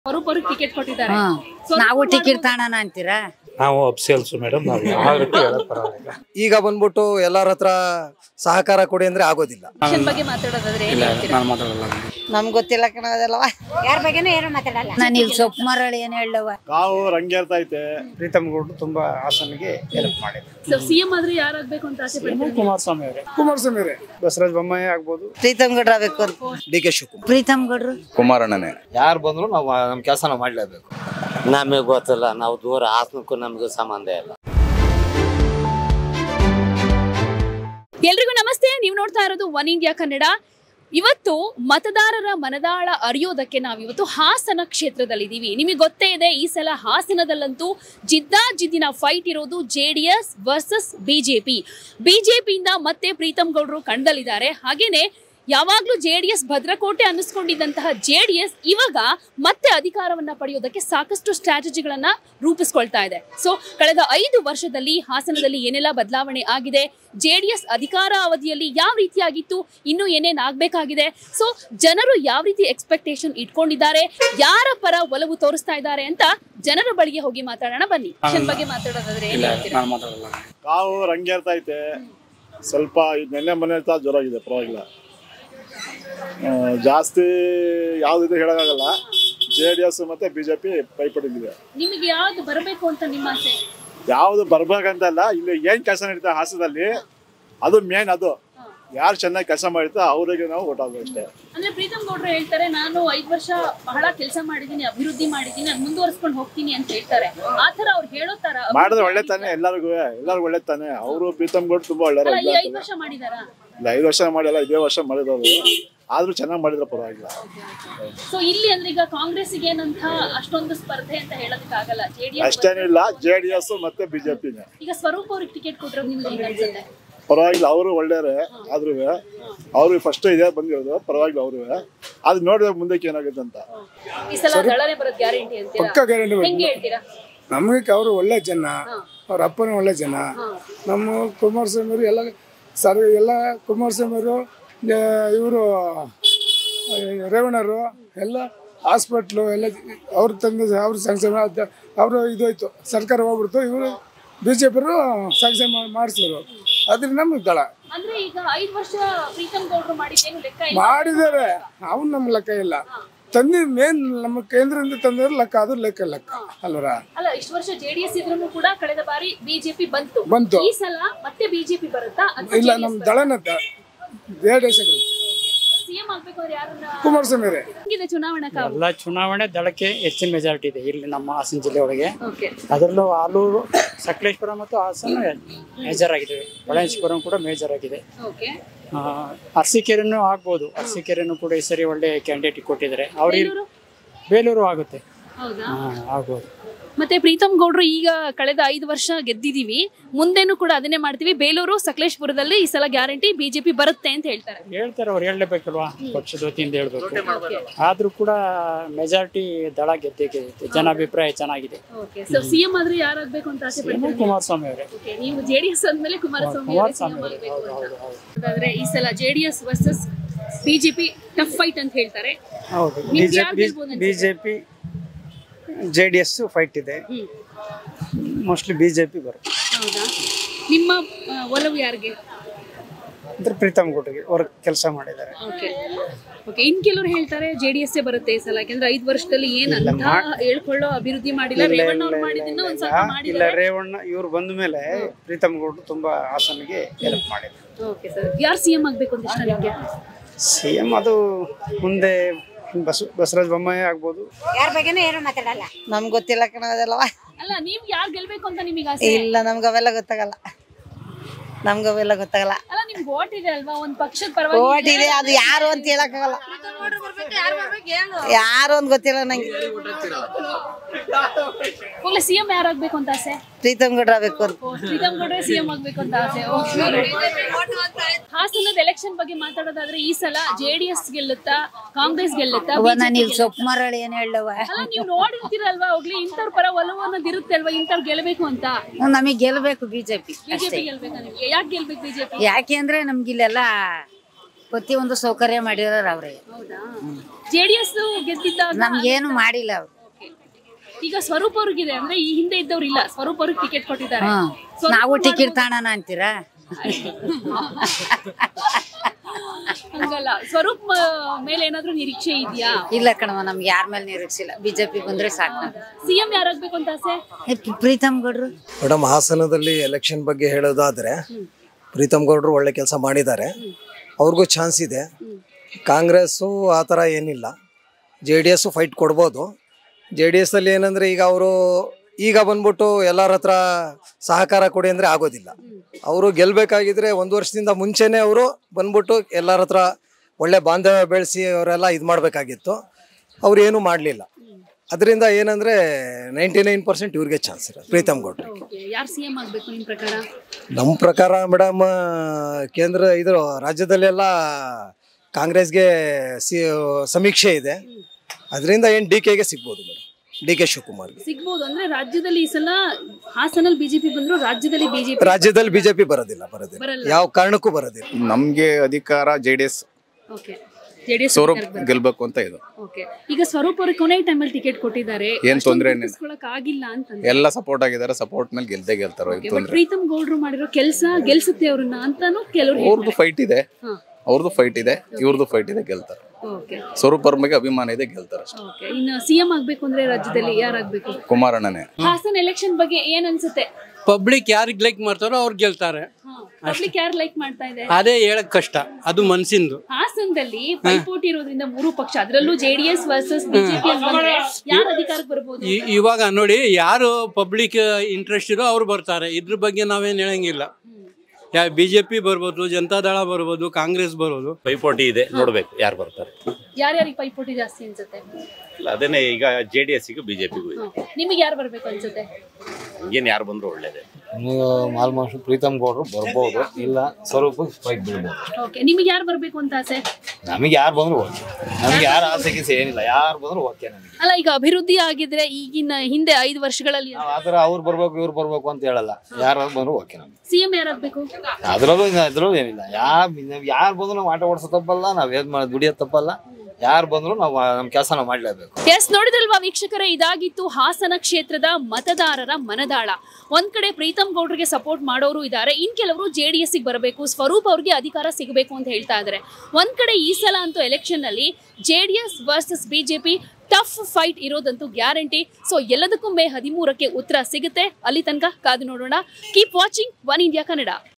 ಸ್ವರೂಪ್ ಅವ್ರಿಗೆ ಟಿಕೆಟ್ ಕೊಟ್ಟಿದ್ದಾರೆ ಹ್ಮ್ ಸ್ವರೂಪ್ ನಾವು ಮಾಡ್ಬೋದು. ಟಿಕೆಟ್ ತಾಣನ ಅಂತೀರಾ ನಾವು ಅಬ್ಸೇಲ್ಸ್ ಮೇಡಮ್ ನಾವು ಯಾವ ರೀತಿ ಹೇಳಕ್ ಬರೋದಿಲ್ಲ ಈಗ ಬಂದ್ಬಿಟ್ಟು ಎಲ್ಲರ ಹತ್ರ ಸಹಕಾರ ಕೊಡಿ ಅಂದ್ರೆ ಆಗೋದಿಲ್ಲ Election ಬಗ್ಗೆ ಮಾತಾಡೋದಾದ್ರೆ ಏನ್ ಹೇಳ್ತೀರಾ ನಮ್ಗೆ ಗೊತ್ತಿಲ್ಲ ಕಣ ಅದೆಲ್ಲವ ಯಾರ ಬಗ್ಗೆನೂ ಏನು ಮಾತಾಡಲ್ಲ ನಾನು ಈಗ ಸೊಪ್ಪು ಮರಳಿ ಏನ್ ಹೇಳವ ಕಾವು ರಂಗೇರ್ತೈತೆ ಪ್ರೀತಮ್ ಗೌಡ್ರು ತುಂಬಾ ಹಾಸನ್ಗೆ ಹೆಲ್ಪ್ ಮಾಡಿದ್ರು ಸೊ ಸಿಎಂ ಆದ್ರೆ ಯಾರಾಗ್ಬೇಕು ಅಂತ ಆಸೆ ಪಡ್ತೀರಾ ಕುಮಾರಸ್ವಾಮಿ ಅವರೇ ಕುಮಾರಸ್ವಾಮಿ ಅವರೇ ಬಸವರಾಜ ಬೊಮ್ಮಾಯಿ ಆಗ್ಬೋದು ಪ್ರೀತಮ್ ಗೌಡ್ರ ಬೇಕು ಅಂತ ಡಿ ಕೆ ಶಿವಕುಮಾರ್ ಪ್ರೀತಮ್ ಗೌಡ್ರು ಕುಮಾರಣ್ಣನೇ ಯಾರು ಬಂದ್ರು ನಾವು ನಮ್ಮ ಕೆಲಸ ನಾವು ಮಾಡ್ಲೇಬೇಕು ನಮಗೆ ಗೊತ್ತಿಲ್ಲ ನಾವು ದೂರ ಹಾಸನಕ್ಕೂ ನಮಗೂ ಸಂಬಂಧ ಇಲ್ಲ ಎಲ್ರಿಗೂ ನಮಸ್ತೆ ನೀವು ನೋಡ್ತಾ ಇರೋದು ಒನ್ ಇಂಡಿಯಾ ಕನ್ನಡ ಇವತ್ತು ಮತದಾರರ ಮನದಾಳ ಅರಿಯೋದಕ್ಕೆ ನಾವಿವತ್ತು ಹಾಸನ ಕ್ಷೇತ್ರದಲ್ಲಿದ್ದೀವಿ ನಿಮಗೆ ಗೊತ್ತೇ ಇದೆ ಈ ಸಲ ಹಾಸನದಲ್ಲಂತೂ ಜಿದ್ದಾಜಿದ್ದಿನ ಫೈಟ್ ಇರೋದು J D S versus BJP ಬಿಜೆಪಿಯಿಂದ ಮತ್ತೆ ಪ್ರೀತಮ್ ಗೌಡ್ರು ಕಣದಲ್ಲಿದ್ದಾರೆ ಹಾಗೇನೆ ಯಾವಾಗ್ಲೂ ಜೆ ಡಿ ಎಸ್ ಭದ್ರಕೋಟೆ ಅನ್ನಿಸ್ಕೊಂಡಿದ್ದಂತಹ ಜೆ ಡಿ ಎಸ್ ಇವಾಗ ಮತ್ತೆ ಅಧಿಕಾರವನ್ನ ಪಡೆಯೋದಕ್ಕೆ ಸಾಕಷ್ಟು ಸ್ಟ್ರಾಟಜಿಗಳನ್ನ ರೂಪಿಸ್ಕೊಳ್ತಾ ಇದೆ ಸೊ ಕಳೆದ ಐದು ವರ್ಷದಲ್ಲಿ ಹಾಸನದಲ್ಲಿ ಏನೆಲ್ಲ ಬದಲಾವಣೆ ಆಗಿದೆ ಜೆ ಡಿ ಎಸ್ ಅಧಿಕಾರ ಅವಧಿಯಲ್ಲಿ ಯಾವ ರೀತಿಯಾಗಿತ್ತು ಇನ್ನು ಏನೇನ್ ಆಗ್ಬೇಕಾಗಿದೆ ಸೊ ಜನರು ಯಾವ ರೀತಿ ಎಕ್ಸ್ಪೆಕ್ಟೇಷನ್ ಇಟ್ಕೊಂಡಿದ್ದಾರೆ ಯಾರ ಪರ ಒಲವು ತೋರಿಸ್ತಾ ಇದ್ದಾರೆ ಅಂತ ಜನರ ಬಳಿಗೆ ಹೋಗಿ ಮಾತಾಡೋಣ ಬನ್ನಿ Election ಬಗ್ಗೆ ಮಾತಾಡೋದಾದ್ರೆ ಏನ್ ಹೇಳ್ತೀರಾ ನಾನು ಮಾತಾಡಲ್ಲ ಕಾವು ರಂಗೇರ್ತೈತೆ ಸ್ವಲ್ಪ ಇದು ನೆನ್ನೆ ಮನೆ ತಾ ಜ್ವರಾಗಿದೆ ಪರವಾಗಿಲ್ಲ ಆ, ಜಾಸ್ತಿ ಯಾವ್ದಿದೆ ಹೇಳೋಕ್ಕಾಗಲ್ಲ ಜೆ ಡಿ ಎಸ್ ಮತ್ತೆ ಬಿಜೆಪಿ ಪೈಪಡಿದೆ ನಿಮಗೆ ಯಾವ್ದು ಬರಬೇಕು ಅಂತ ನಿಮ್ಮ ಆಸೆ ಯಾವ್ದು ಬರ್ಬೇಕಂತಲ್ಲ ಇಲ್ಲಿ ಏನ್ ಕೆಲಸ ನಡೀತಾ ಹಾಸನದಲ್ಲಿ ಅದು ಮೇನ್ ಅದು ಯಾರು ಚೆನ್ನಾಗಿ ಕೆಲಸ ಮಾಡಿರ್ತಾ ಅವರಿಗೆ ನಾವು ಓಟ್ ಹಾಕ್ಬೇಕು ಅಷ್ಟೇ ಅಂದ್ರೆ ಪ್ರೀತಮ್ ಗೌಡ್ರು ಹೇಳ್ತಾರೆ ನಾನು ಐದ್ ವರ್ಷ ಬಹಳ ಕೆಲಸ ಮಾಡಿದೀನಿ ಅಭಿವೃದ್ಧಿ ಮಾಡಿದೀನಿ ನಾನು ಮುಂದುವರ್ಸ್ಕೊಂಡು ಹೋಗ್ತೀನಿ ಅಂತ ಹೇಳ್ತಾರೆ ಆತರ ಅವ್ರು ಹೇಳೋ ತರ ಮಾಡಿದ್ರೆ ಒಳ್ಳೆ ತಾನೆ ಎಲ್ಲರಿಗೂ ಎಲ್ಲರಿಗೂ ಒಳ್ಳೆ ತಾನೆ ಅವರು ಪ್ರೀತಮ್ ಗೌಡ್ ತುಂಬಾ ಒಳ್ಳೆ ಅಲ್ಲ ಈ ಐದ್ ವರ್ಷ ಮಾಡಿದಾರ ಇಲ್ಲ ಐದು ವರ್ಷ ಮಾಡಿಲ್ಲ ಇದೇ ವರ್ಷ ಮಾಡಿದವರು ಆದ್ರೂ ಚೆನ್ನಾಗಿ ಮಾಡಿದ್ರೆ ಪರವಾಗಿಲ್ಲ ಸೊ ಇಲ್ಲಿ ಅಂದ್ರೆ ಈಗ ಕಾಂಗ್ರೆಸ್ಗೆ ಏನಂತ ಅಷ್ಟೊಂದು ಸ್ಪರ್ಧೆ ಅಂತ ಹೇಳೋದಕ್ಕಾಗಲ್ಲ ಜೆಡಿಎಸ್ ಅಷ್ಟೇನಿಲ್ಲ ಜೆ ಡಿ ಎಸ್ ಮತ್ತೆ ಬಿಜೆಪಿನೇ ಈಗ ಸ್ವರೂಪ್ ಅವ್ರಿಗೆ ಟಿಕೆಟ್ ಕೊಟ್ಟಿರೋದು ನಿಮ್ಗೆ ಹೆಂಗ್ ಅನ್ಸುತ್ತೆ ಪರವಾಗಿಲ್ಲ ಅವರು ಒಳ್ಳೆಯವ್ರೆ ಆದ್ರೂ ಅವ್ರಿಗೆ ಫಸ್ಟ್ ಇದೇ ಬಂದಿರೋದು ಪರವಾಗಿಲ್ಲ ಅವರು ಅದು ನೋಡಿದ್ರೆ ಮುಂದಕ್ಕೆ ಏನಾಗುತ್ತೆ ಅಂತ ಈ ಸಲ ದಳನೆ ಬರೋದ್ ಗ್ಯಾರಂಟಿ ಅಂತೀರಾ ಗ್ಯಾರಂಟಿ ಹೆಂಗೆ ಹೇಳ್ತೀರಾ ನಮಗೆ ಅವರು ಒಳ್ಳೆ ಜನ ಅವ್ರ ಅಪ್ಪನ ಒಳ್ಳೆ ಜನ ನಮ್ಮ ಕುಮಾರಸ್ವಾಮಿ ಅವರು ಎಲ್ಲ ಸರ್ ಎಲ್ಲ ಕುಮಾರಸ್ವಾಮಿ ಅವರು ಇವರು ರೇವಣ್ಣರು ಎಲ್ಲ ಹಾಸ್ಪಿಟ್ಲು ಎಲ್ಲ ಅವ್ರ ತಂದು ಅವ್ರ ಸಂಕ್ಷೇಮ ಅವರು ಇದಾಯ್ತು ಸರ್ಕಾರ ಹೋಗ್ಬಿಡ್ತು ಇವರು ಬಿ ಜೆ ಪಿಯವರು ಸಂಕ್ಷೇಮ ಮಾಡಿಸಿದ್ರು ಅದ್ರಿಂದ ನಮ್ಗೆ ದಳ ಅಂದ್ರೆ ಈಗ ಐದ್ ವರ್ಷ ಪ್ರೀತಮ್ ಗೌಡ್ರು ಮಾಡಿದ್ದೇನು ಲೆಕ್ಕ ಇಲ್ಲ ಮಾಡಿದ್ದಾರೆ ಅವ್ನು ನಮ್ಮ ಲೆಕ್ಕ ಇಲ್ಲ ತಂದಿದ್ ಮೇನ್ ನಮ್ಮ ಕೇಂದ್ರದಿಂದ ತಂದಿದ್ರೆ ಲೆಕ್ಕ ಅದು ಲೆಕ್ಕ ಲೆಕ್ಕ ಅಲ್ವರ ಅಲ್ಲ ಇಷ್ಟು ವರ್ಷ ಜೆಡಿಎಸ್ ಇದ್ರೂ ಕೂಡ ಕಳೆದ ಬಾರಿ ಬಿಜೆಪಿ ಬಂತು ಬಂತು. ಈ ಸಲ ಮತ್ತೆ ಬಿಜೆಪಿ ಬರುತ್ತಾ ಇಲ್ಲ ನಮ್ಮ ದಳನ ಜೆ ಸಿಎಂ ಆಗ್ಬೇಕು ಅಂದ್ರೆ ಯಾರನ್ನ ಕುಮಾರಸ್ವಾಮಿ ಅವರೇ ಹೆಂಗಿದೆ ಚುನಾವಣಾ ಕಾವು ಎಲ್ಲ ಚುನಾವಣೆ ದಳಕ್ಕೆ ಹೆಚ್ಚಿನ ಮೆಜಾರಿಟಿ ಇದೆ ಇಲ್ಲಿ ನಮ್ಮ ಹಾಸನ ಜಿಲ್ಲೆ ಒಳಗೆ ಓಕೆ ಅದರಲ್ಲೂ ಆಲೂರು ಸಕಲೇಶ್ಪುರ ಮತ್ತು ಹಾಸನ ಮೇಜರ್ ಆಗಿದೆ ಹೊಳೇಶ್ವರಂ ಕೂಡ ಮೇಜರ್ ಆಗಿದೆ ಓಕೆ ಆ, ಅರಸೀಕೆರೆನೂ ಆಗ್ಬೋದು ಅರಸೀಕೆರೆನೂ ಕೂಡ ಈ ಸರಿ ಒಳ್ಳೆ ಕ್ಯಾಂಡಿಡೇಟ್ ಕೊಟ್ಟಿದ್ದಾರೆ ಅವ್ರಿಗೆ ಬೇಲೂರು? ಬೇಲೂರು ಆಗುತ್ತೆ ಹೌದಾ ಹಾ, ಆಗ್ಬೋದು ಮತ್ತೆ ಪ್ರೀತಮ್ ಗೌಡ್ರು ಈಗ ಕಳೆದ ಐದು ವರ್ಷ ಗೆದ್ದಿದೀವಿ ಮುಂದೆನೂ ಕೂಡ ಅದನ್ನೇ ಮಾಡ್ತೀವಿ ಬೇಲೂರು ಸಕಲೇಶ್ಪುರದಲ್ಲಿ ಈ ಸಲ ಗ್ಯಾರಂಟಿ ಬಿಜೆಪಿ ಬರುತ್ತೆ ಅಂತ ಹೇಳ್ತಾರೆ ಹೇಳ್ತಾರೆ ಅವ್ರು ಹೇಳಲೇಬೇಕಲ್ವಾ ಪಕ್ಷದ ವತಿಯಿಂದ ಹೇಳ್ಬೇಕು ಆದ್ರೂ ಕೂಡ ಮೆಜಾರಿಟಿ ದಳ ಗೆದ್ದೇ ಗೆದ್ದಿದೆ ಜನಾಭಿಪ್ರಾಯ ಚೆನ್ನಾಗಿದೆ ಓಕೆ ಸೊ ಸಿಎಂ ಆದ್ರೆ ಯಾರಾಗ್ಬೇಕು ಅಂತ ಆಸೆ ಪಡ್ತೀರಾ ಕುಮಾರಸ್ವಾಮಿ ಅವರೇ Okay, ನೀವು ಜೆಡಿಎಸ್ ಅಂದ್ಮೇಲೆ ಕುಮಾರಸ್ವಾಮಿ ಅವರೇ ಕುಮಾರಸ್ವಾಮಿ CM ಅವರೇ ಆಗ್ಬೇಕು ಹೌದು ಅಂತ. ಹೌದು ಹೌದು ಹಾಗಾದ್ರೆ ಈ ಸಲ JDS versus BJP tough fight ಅಂತ ಹೇಳ್ತಾರೆ ಹೌದು ನಿಮ್ಗೆ ಯಾರು ಗೆಲ್ಬೋದು ಅನ್ಸುತ್ತೆ? BJP J D S fight ಇದೆ ಹ್ಮ್. ಮೋಸ್ಟ್ಲಿ ಬಿಜೆಪಿ ಬರುತ್ತೆ ಹೌದಾ ನಿಮ್ಮ ಆ, ಒಲವು ಯಾರಿಗೆ ಅಂದ್ರೆ ಪ್ರೀತಮ್ ಗೌಡ್ರಿಗೆ ಅವ್ರ ಕೆಲಸ ಮಾಡಿದ್ದಾರೆ ಓಕೆ ಓಕೆ ಇನ್ ಕೆಲವರು ಹೇಳ್ತಾರೆ ಜೆಡಿಎಸ್ ಬರುತ್ತೆ ಈ ಸಲ ಯಾಕಂದ್ರೆ ಐದು ವರ್ಷದಲ್ಲಿ ಏನ್ ಅಂತ ಹೇಳ್ಕೊಳ್ಳೋ ಅಭಿವೃದ್ಧಿ ಮಾಡಿಲ್ಲ ರೇವಣ್ಣ ಅವ್ರು ಮಾಡಿದ್ದನ್ನ ಒಂದ್ ಸ್ವಲ್ಪ ಇಲ್ಲ ಮಾಡಿದ್ದಾರೆ ರೇವಣ್ಣ ಇವ್ರು ಬಂದ ಮೇಲೆ ಪ್ರೀತಮ್ ಗೌಡ್ರು ತುಂಬಾ ಹಾಸನ್ಗೆ ಹೆಲ್ಪ್ ಮಾಡಿದ್ರು ಓಕೆ ಸರ್ ಯಾರು ಸಿಎಂ ಆಗ್ಬೇಕು ಅಂತ ಇಷ್ಟ ನಿಮ್ಗೆ ಸಿ ಎಂ ಅದು ಮುಂದೆ ಬಸ ಬಸವರಾಜ ಬೊಮ್ಮಾಯಿ ಆಗ್ಬೋದು ಯಾರ ಬಗ್ಗೆನೂ ಏನು ಮಾತಾಡಲ್ಲ ನಮ್ಗೆ ಗೊತ್ತಿಲ್ಲ ಕಣ ಅದೆಲ್ಲವ ಅಲ್ಲ ನೀವ್ ಯಾರು ಗೆಲ್ಬೇಕು ಅಂತ ನಿಮಗೆ ಆಸೆ ಇಲ್ಲ ನಮ್ಗೆ ಅವೆಲ್ಲ ಗೊತ್ತಾಗಲ್ಲ ನಮ್ಗೆ ಅವೆಲ್ಲ ಗೊತ್ತಾಗಲ್ಲ ಅಲ್ಲ ನಿಮ್ಗೆ ಓಟ್ ಇದೆ ಅಲ್ವಾ ಒಂದ್ ಪಕ್ಷದ ಓಟ್ ಪರವಾಗಿ ಇದೆ ಅದು ಯಾರು ಅಂತ ಹೇಳಕ್ಕಾಗಲ್ಲ ಯಾರು ಅಂತ ಗೊತ್ತಿಲ್ಲ ನಂಗೆ ಹೋಗ್ಲಿ ಸಿಎಂ ಯಾರಾಗ್ಬೇಕು ಅಂತ ಆಸೆ ಪ್ರೀತಮ್ ಗೌಡ್ರ ಬೇಕು ಅಂತ ಪ್ರೀತಮ್ ಗೌಡ್ರೆ ಸಿಎಂ ಆಗ್ಬೇಕು ಅಂತ ಆಸೆ ಹಾಸನದ ಎಲೆಕ್ಷನ್ ಬಗ್ಗೆ ಮಾತಾಡೋದಾದ್ರೆ ಈ ಸಲ ಜೆಡಿಎಸ್ ಗೆಲ್ಲುತ್ತಾ ಕಾಂಗ್ರೆಸ್ ಗೆಲ್ಲುತ್ತಾ ನಾನು ಈಗ ಸೊಪ್ಪು ಮರಳಿ ಏನ್ ಹೇಳವ ಅಲ್ಲ ನೀವು ನೋಡಿರ್ತೀರಲ್ವಾ ಹೋಗ್ಲಿ ಇಂಥವ್ರ ಪರ ಒಲವು ಅನ್ನೋದು ಇರುತ್ತೆ ಅಲ್ವಾ ಇಂಥವ್ರು ಗೆಲ್ಬೇಕು ಅಂತ ನಮಗೆ ಗೆಲ್ಬೇಕು ಬಿಜೆಪಿ ಬಿಜೆಪಿ ಗೆಲ್ಬೇಕಾ ನಿಮ್ಗೆ ಯಾಕೆ ಗೆಲ್ಬೇಕು ಬಿಜೆಪಿ ಯಾಕೆ ಅಂದ್ರೆ ನಮ್ಗಿಲ್ಲೆಲ್ಲ ಪ್ರತಿಯೊಂದು ಸೌಕರ್ಯ ಮಾಡಿದಾರ ಅವ್ರೆ ಹೌದಾ ಜೆಡಿಎಸ್ ಗೆದ್ದಿದ್ದಾಗ ನಮ್ಗೇನು ಮಾಡಿಲ್ಲ ಅವ್ರು ಈಗ ಸ್ವರೂಪ್ ಅವ್ರಿಗಿದೆ ಅಂದ್ರೆ ಈ ಹಿಂದೆ ಇದ್ದವ್ರು ಇಲ್ಲ ಸ್ವರೂಪ್ ಅವ್ರಿಗೆ ಟಿಕೆಟ್ ಕೊಟ್ಟಿದ್ದಾರೆ ಹ್ಮ್ ಸ್ವರೂಪ್ ನಾವು ಮಾಡ್ಬೋದು. ಟಿಕೆಟ್ ತಾಣನ ಅಂತೀರಾ ಹಂಗಲ್ಲ ಸ್ವರೂಪ್ ಮ- ಮೇಲೆ ಏನಾದ್ರೂ ನಿರೀಕ್ಷೆ ಇದೆಯಾ ಇಲ್ಲ ಕಣವ ನಮ್ಗೆ ಯಾರ ಮೇಲೆ ನಿರೀಕ್ಷಿಲ್ಲ ಬಿಜೆಪಿ ಬಂದ್ರೆ ಸಾಕು ನಮ್ಗೆ. ಸಿಎಂ ಯಾರಾಗ್ಬೇಕು ಅಂತ ಆಸೆ ಏ, ಪ್ರೀ- ಪ್ರೀತಮ್ ಗೌಡ್ರು ಮೇಡಮ್ ಹಾಸನದಲ್ಲಿ ಎಲೆಕ್ಷನ್ ಬಗ್ಗೆ ಹೇಳೋದಾದ್ರೆ ಪ್ರೀತಮ್ ಗೌಡ್ರು ಒಳ್ಳೆ ಕೆಲಸ ಮಾಡಿದ್ದಾರೆ ಅವ್ರಿಗೂ ಚಾನ್ಸ್ ಇದೆ ಕಾಂಗ್ರೆಸ್ಸು ಆ ಥರ ಏನಿಲ್ಲ ಜೆ ಡಿ ಎಸ್ಸು ಫೈಟ್ ಕೊಡ್ಬೋದು ಜೆ ಡಿ ಎಸ್ ಅಲ್ಲಿ ಏನಂದ್ರೆ ಈಗ ಅವರು ಈಗ ಬಂದ್ಬಿಟ್ಟು ಎಲ್ಲರ ಹತ್ರ ಸಹಕಾರ ಕೊಡಿ ಅಂದ್ರೆ ಆಗೋದಿಲ್ಲ ಅವರು ಗೆಲ್ಬೇಕಾಗಿದ್ರೆ ಒಂದು ವರ್ಷದಿಂದ ಮುಂಚೆನೆ ಅವರು ಬಂದ್ಬಿಟ್ಟು ಎಲ್ಲರ ಹತ್ರ ಒಳ್ಳೆ ಬಾಂಧವ್ಯ ಬೆಳೆಸಿ ಅವರೆಲ್ಲ ಇದು ಮಾಡಬೇಕಾಗಿತ್ತು ಅವ್ರು ಏನೂ ಮಾಡಲಿಲ್ಲ ಅದರಿಂದ ಏನಂದ್ರೆ ನೈಂಟಿ ನೈನ್ ಪರ್ಸೆಂಟ್ ಇವ್ರಿಗೆ ಚಾನ್ಸ್ ಇರೋದು ಪ್ರೀತಮ್ ಗೌಡ್ರು ಯಾರು ಸಿಎಂ ಆಗ್ಬೇಕು ನಿಮ್ ಪ್ರಕಾರ ನಮ್ಮ ಪ್ರಕಾರ ಮೇಡಮ್ ಕೇಂದ್ರ ಇದು ರಾಜ್ಯದಲ್ಲೆಲ್ಲ ಕಾಂಗ್ರೆಸ್ಗೆ ಸಿ ಸಮೀಕ್ಷೆ ಇದೆ ಅದರಿಂದ ಏನು ಡಿ ಕೆಗೆ ಸಿಗ್ಬೋದು ಮೇಡಮ್ ಡಿ ಕೆ ಶಿವಕುಮಾರ್ಗೆ ಸಿಗ್ಬೋದು ಅಂದ್ರೆ ರಾಜ್ಯದಲ್ಲಿ ಈ ಸಲ ಹಾಸನಲ್ಲಿ ಬಿಜೆಪಿ ಬಂದ್ರು ರಾಜ್ಯದಲ್ಲಿ ಬಿಜೆಪಿ ರಾಜ್ಯದಲ್ಲಿ ಬಿಜೆಪಿ ಬರೋದಿಲ್ಲ ಬರೋದಿಲ್ಲ ಬರಲ್ಲ. ಯಾವ ಕಾರಣಕ್ಕೂ ಬರೋದಿಲ್ಲ ನಮ್ಗೆ ಅಧಿಕಾರ J D S okay JDS Swaroop ಗೆಲ್ಬೇಕು ಅಂತ ಇದು ಓಕೆ ಈಗ ಸ್ವರೂಪ್ ಅವ್ರಿಗೆ ಕೊನೆ ಟೈಮಲ್ಲಿ ಟಿಕೆಟ್ ಕೊಟ್ಟಿದ್ದಾರೆ ಏನ್ ತೊಂದ್ರೆ ಏನಿಲ್ಲ. ಅಷ್ಟೊಂದು ಆಗಿಲ್ಲ ಅಂತಂದ್ರೆ ಎಲ್ಲ ಸಪೋರ್ಟ್ ಆಗಿದ್ದಾರೆ ಸಪೋರ್ಟ್ ಮೇಲೆ ಗೆಲ್ದೇ ಗೆಲ್ತಾರೋ Okay, ಇದು but ತೊಂದ್ರೆ ಪ್ರೀತಮ್ ಗೌಡ್ರು ಮಾಡಿರೋ ಕೆಲಸ ಗೆಲ್ಸುತ್ತೆ ಅವ್ರನ್ನ ಅಂತಾನು ಕೆಲವರು ಅವ್ರದ್ದು ಫೈಟ್ ಇದೆ ಹಾ. ಅವ್ರದ್ದು ಫೈಟ್ ಇದೆ ಇವ್ರದ್ದು ಫೈಟ್ ಇದೆ ಗೆಲ್ತಾರೆ ಓಕೆ ಸ್ವರೂಪ್ ಅವ್ರ ಬಗ್ಗೆ ಅಭಿಮಾನ ಇದೆ ಗೆಲ್ತಾರೆ ಅಷ್ಟೇ ಓಕೆ ಇನ್ನು ಸಿಎಂ ಆಗ್ಬೇಕು ಅಂದ್ರೆ ರಾಜ್ಯದಲ್ಲಿ ಯಾರಾಗ್ಬೇಕು ಕುಮಾರಣ್ಣನೇ ಹಾಸನ್ ಎಲೆಕ್ಷನ್ ಬಗ್ಗೆ ಏನ್ ಅನ್ಸುತ್ತೆ ಪಬ್ಲಿಕ್ ಯಾರಿಗೆ ಲೈಕ್ ಮಾಡ್ತಾರೋ ಅವ್ರು ಗೆಲ್ತಾರೆ ಪಬ್ಲಿಕ್ ಯಾರು ಲೈಕ್ ಮಾಡ್ತಾ ಇದೆ ಅದೇ ಹೇಳಕ್ ಕಷ್ಟ ಅದು ಮನ್ಸಿಂದು ಹಾಸನದಲ್ಲಿ ಪೈಪೋಟಿ ಇರೋದ್ರಿಂದ ಮೂರು ಪಕ್ಷ ಅದರಲ್ಲೂ ಜೆಡಿಎಸ್ ವರ್ಸಸ್ ಬಿಜೆಪಿ ಅಂತಂದ್ರೆ ಯಾರು ಅಧಿಕಾರಕ್ಕೆ ಬರ್ಬೋದು ಈ- ಇವಾಗ ನೋಡಿ ಯಾರು ಪಬ್ಲಿಕ್ ಇಂಟ್ರೆಸ್ಟ್ ಇರೋ ಅವ್ರು ಬರ್ತಾರೆ ಇದ್ರ ಬಗ್ಗೆ ನಾವೇನು ಹೇಳಂಗಿಲ್ಲ ಯಾ ಬಿ ಜೆ ಪಿ ಬರ್ಬೋದು ಜನತಾದಳ ಬರ್ಬೋದು ಕಾಂಗ್ರೆಸ್ ಬರ್ಬೋದು ಪೈಪೋಟಿ ಇದೆ ನೋಡ್ಬೇಕು ಯಾರು ಬರ್ತಾರೆ ಯಾರ್ಯಾರಿಗೆ ಪೈಪೋಟಿ ಜಾಸ್ತಿ ಅನ್ಸುತ್ತೆ ಇಲ್ಲ ಅದನ್ನೇ ಈಗ ಜೆ ಡಿ ಎಸ್ಗೂ ಬಿಜೆಪಿಗೂ ಇದೆ ನಿಮಗೆ ಯಾರು ಬರ್ಬೇಕು ಅನ್ಸುತ್ತೆ ಏನ್ ಯಾರು ಬಂದ್ರು ಒಳ್ಳೇದೇ ಆಲ್ಮೋಸ್ಟ್ ಪ್ರೀತಮ್ ಗೌಡ್ರು ಬರ್ಬೋದು ಇಲ್ಲ ಸ್ವರೂಪ ಫೈಟ್ ಬಿಡ್ಬೋದು ಓಕೆ ನಿಮಗೆ ಯಾರು ಬರ್ಬೇಕು ಅಂತ ಆಸೆ ನಮಗೆ ಯಾರು ಬಂದ್ರು ಓಕೆ ನಮಗೆ ಯಾರು ಆಸೆ ಗೀಸೆ ಏನಿಲ್ಲ ಯಾರು ಬಂದ್ರು ಓಕೆ ನಮಗೆ ಅಲ್ಲ ಈಗ ಅಭಿವೃದ್ಧಿ ಆಗಿದ್ರೆ ಈಗಿನ ಹಿಂದೆ ಐದು ವರ್ಷಗಳಲ್ಲಿ ನಾವು ಆತರ ಅವ್ರು ಬರ್ಬೇಕು ಇವ್ರು ಬರ್ಬೇಕು ಅಂತ ಹೇಳಲ್ಲ ಯಾರು ಬಂದ್ರು ಓಕೆ ನಮಗೆ ಸಿಎಂ ಯಾರಾಗ್ಬೇಕು ಅದ್ರಲ್ಲೂ ಇನ್ನು ಅದ್ರಲ್ಲೂ ಏನಿಲ್ಲ ಯಾರು ಯಾರು ಬಂದ್ರು ನಾವು ಆಟ ಓಡಿಸೋ ತಪ್ಪಲ್ಲ ನಾವು ಏನ್ ಮಾಡೋದು ದುಡಿಯೋದು ತಪ್ಪಲ್ಲ ಯಾರು ಬಂದ್ರು ನಾವು ನಮ್ಮ ಕೆಲಸ ನಾವು ಮಾಡ್ಲೇಬೇಕು ಎಸ್ ನೋಡಿದಲ್ವಾ ವೀಕ್ಷಕರೇ ಇದಾಗಿತ್ತು ಹಾಸನ ಕ್ಷೇತ್ರದ ಮತದಾರರ ಮನದಾಳ ಒಂದ್ ಕಡೆ ಪ್ರೀತಮ್ ಗೌಡ್ರಿಗೆ ಸಪೋರ್ಟ್ ಮಾಡೋರು ಇದ್ದಾರೆ ಇನ್ ಕೆಲವರು ಜೆ ಡಿ ಎಸ್ ಬರಬೇಕು ಸ್ವರೂಪ್ ಅವ್ರಿಗೆ ಅಧಿಕಾರ ಸಿಗಬೇಕು ಅಂತ ಹೇಳ್ತಾ ಇದ್ದಾರೆ ಒಂದ್ ಕಡೆ ಈ ಸಲ ಅಂತೂ ಎಲೆಕ್ಷನ್ ನಲ್ಲಿ J D S versus BJP tough fight ಇರೋದಂತೂ ಗ್ಯಾರಂಟಿ ಸೊ ಎಲ್ಲದಕ್ಕೂ ಮೇ ಹದಿಮೂರಕ್ಕೆ ಉತ್ತರ ಸಿಗುತ್ತೆ ಅಲ್ಲಿ ತನಕ ಕಾದು ನೋಡೋಣ keep watching Oneindia Kannada